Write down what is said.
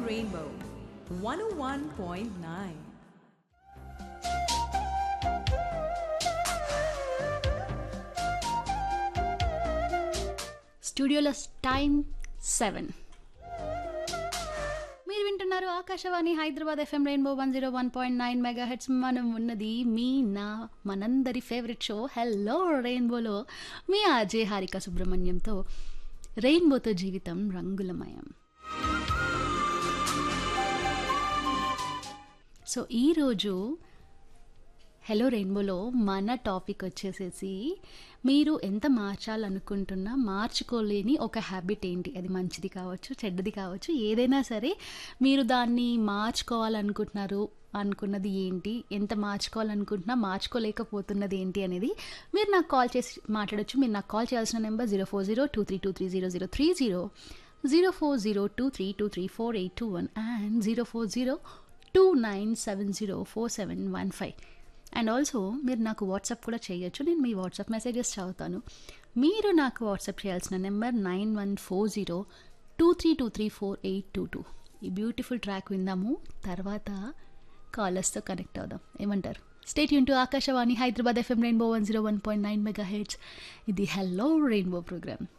Rainbow 101.9. స్టూడియోలో time seven మీరు వింటున్నారు Akashvani Hyderabad FM rainbow one zero one point nine mega hertz మనం ఉన్నది మీ నా మనందరి ఫేవరెట్ షో హెల్లో రెయిన్బోలో మీ అజయ్ హారిక సుబ్రహ్మణ్యంతో రెయిన్బోతో జీవితం రంగులమయం సో ఈరోజు హలో రెయిన్బోలో మన టాపిక్ వచ్చేసేసి మీరు ఎంత మార్చాలనుకుంటున్నా మార్చుకోలేని ఒక హ్యాబిట్ ఏంటి అది మంచిది కావచ్చు చెడ్డది కావచ్చు ఏదైనా సరే మీరు దాన్ని మార్చుకోవాలనుకుంటున్నారు అనుకున్నది ఏంటి ఎంత మార్చుకోవాలనుకుంటున్నా మార్చుకోలేకపోతున్నది ఏంటి అనేది మీరు నాకు కాల్ చేసి మాట్లాడొచ్చు మీరు నాకు కాల్ చేయాల్సిన number zero four zero two three two three zero zero three zero zero four zero two three two three four eight two one and zero four zero two nine seven zero four seven one five and also మీరు నాకు WhatsApp కూడా చేయొచ్చు నేను మీ WhatsApp messages చదువుతాను మీరు నాకు WhatsApp చేయాల్సిన number nine one four zero two three two three four eight two two ఈ బ్యూటిఫుల్ ట్రాక్ విందాము తర్వాత కాలర్స్తో కనెక్ట్ అవుదాం ఏమంటారు స్టేట్ యూన్ to Akashvani Hyderabad FM rainbow one zero one point nine mega hertz ఇది హెల్లో రెయిన్బో ప్రోగ్రామ్